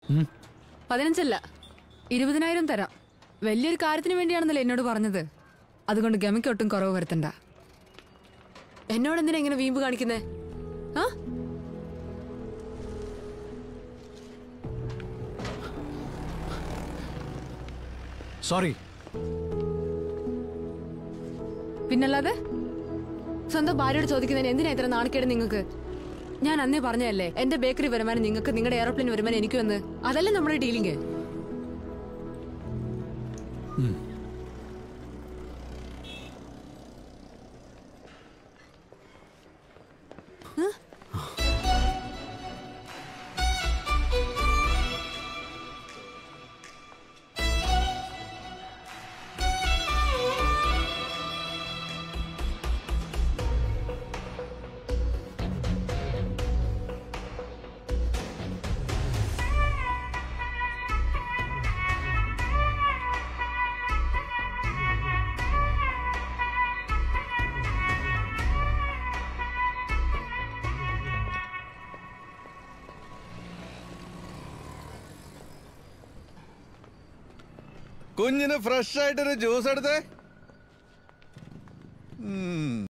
പതിനഞ്ചല്ല ഇരുപതിനായിരം തരാം വലിയൊരു കാര്യത്തിന് വേണ്ടിയാണെന്നല്ലേ എന്നോട് പറഞ്ഞത് അതുകൊണ്ട് ഗമിക്ക് ഒട്ടും കുറവ് വരുത്തണ്ട എന്നോട് എന്തിനാ ഇങ്ങനെ വീമ്പ് കാണിക്കുന്നേ ആ സോറി പിന്നല്ലാതെ സ്വന്തം ഭാര്യയോട് ചോദിക്കുന്നതിന് എന്തിനാ ഇത്ര നാണക്കേട് നിങ്ങൾക്ക് ഞാൻ അന്നേ പറഞ്ഞതല്ലേ എന്റെ ബേക്കറി വരുമാനം നിങ്ങൾക്ക് നിങ്ങളുടെ എയർപ്ലെയിൻ വരുമാനം എനിക്കും എന്ന് അതല്ലേ നമ്മുടെ ഡീലിംഗ് കുഞ്ഞിന് ഫ്രഷ് ആയിട്ടൊരു ജ്യൂസ് എടുത്തേ ഉം.